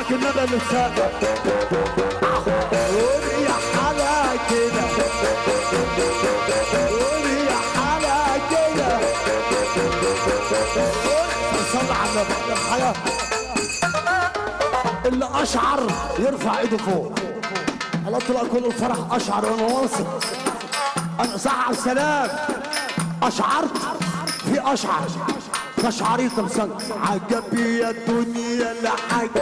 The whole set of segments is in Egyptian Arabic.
عليك النبي اللي سابق قول يا حلا كده قول يا حلا كده صلى على النبي الحياة اللي اشعر يرفع ايده فوق على طلع كل الفرح اشعر وانا واثق انا صح على السلام اشعرت في اشعر كشعريط مسك عجبي يا الدنيا لحاجة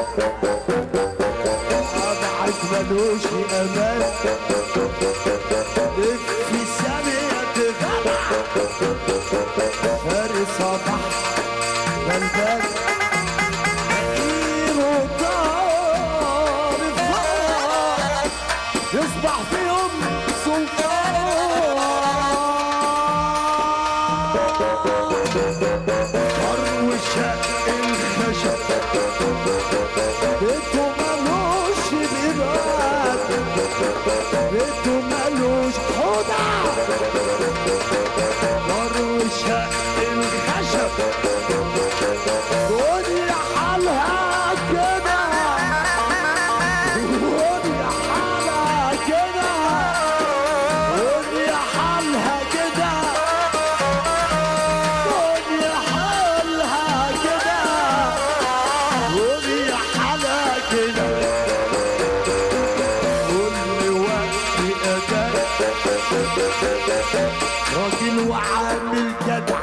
ابعد ملوش امان في ثانية تغنى فارس صباح غلبان فقير وطار الفرح يصبح في يوم سلطان طر وشق الخشب بيته ملوش بيبان بيته ملوش حوضة طر وشق الخشب دنيا حالها كده دنيا حالها كده دنيا حالها كده دنيا حالها كده دنيا حالها كده كل وقت أذان راجل وعامل جدع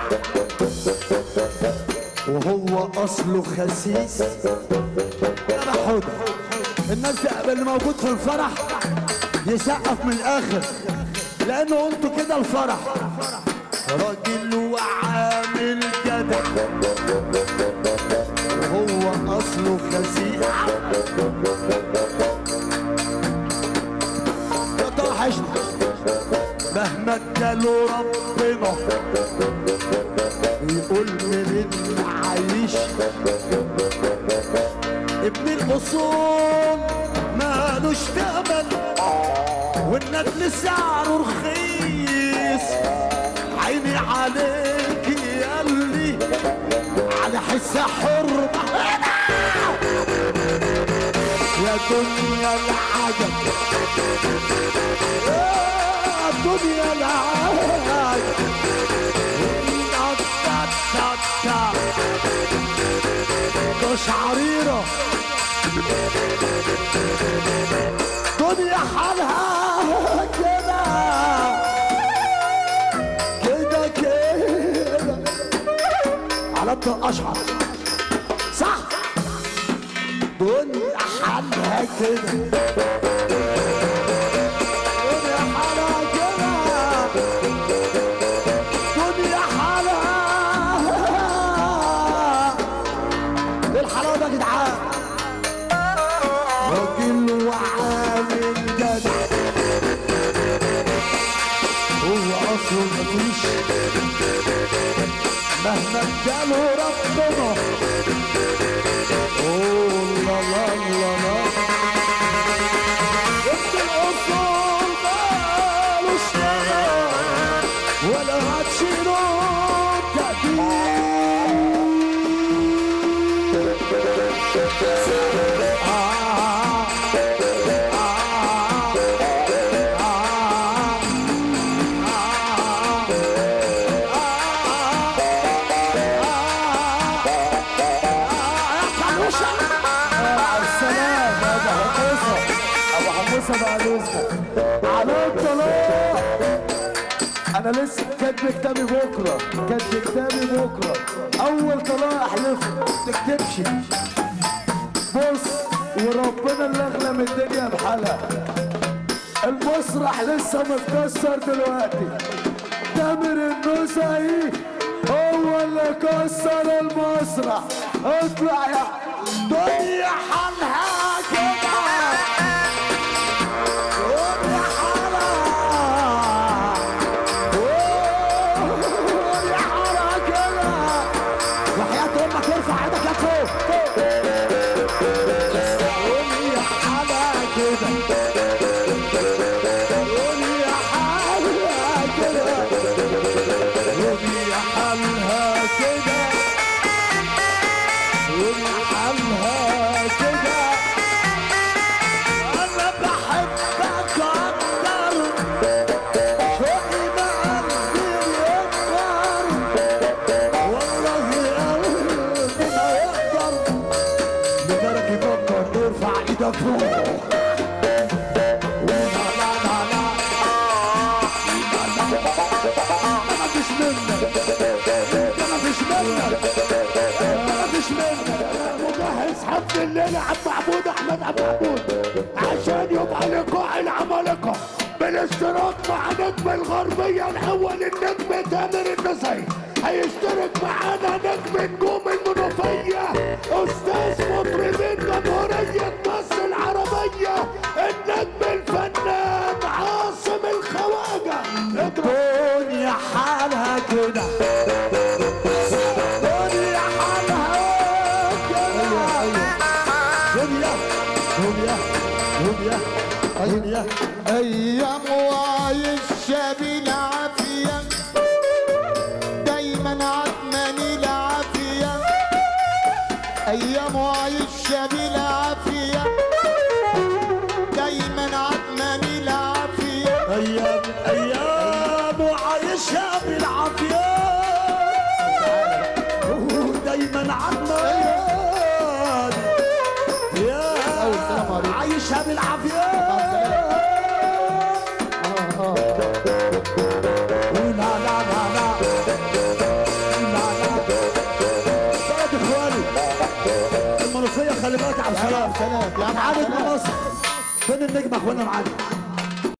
وهو اصله خسيس انا حوده الناس ده اللي موجود في الفرح يسقف من الاخر لانه انتوا كده الفرح راجل وعامل جدع وهو اصله خسيس يا ترى حشد مهما اداله ربنا يقول من عايش ابن الاصول مالوش تقبل والنجل سعره رخيص عيني عليك ياللي على حس حر يا دنيا العجب يا دنيا العجب قشعريرة دنيا حالها كده كده كده على اشعر صح دنيا حالها كده دنيا حالها كده دنيا حالها ايه الحلاوه ده يا جدعان راجل وعامل جدع هو اصله مفيش مهما اداله ربنا اوه لا لا لا لا انت الاصول مالوش نار ولا هتشيله السلام يا ابو حموسه ابو حموسه بعد اذنك على الطلاق انا لسه كاتب كتابي بكره كاتب كتابي بكره اول طلاق احلف تكتبش بص وربنا اللي اغلى من الدنيا بحالها المسرح لسه متكسر دلوقتي تامر النزعي هو اللي كسر المسرح اطلع يا دنيا حالها كده دنيا حالها دنيا حالها كده وحياة امك ارفع ايدك يا فوق دنيا حالها كده دنيا حالها كده دنيا حالها كده دنيا حالها كده الليله عم محمود احمد عبد محمود عشان يبقى لقاء العمالقه بالاشتراك مع نجم الغربيه الاول النجم تامر النصري هيشترك معانا نجم نجوم المنوفيه استاذ مطربين جمهوريه مصر العربيه النجم الفنان عاصم الخواجه اضرب الدنيا حالها كده الدنيا حالها كده دنيا دنيا دنيا دنيا ايام وعايشة بالعافية دايما عدماني العافية ايام وعايشة بالعافية دايما عدماني العافية ايام ايام وعايشها بالعافيه ودايما عدنان يا السلام عليكم. عايشها بالعافيه لا لا لا لا لا لا صوت اخواني المنوفيه خلي بالك يا عبد السلام سلام يا عم عادت سلام. مصر فين النجم يا اخوانا معانا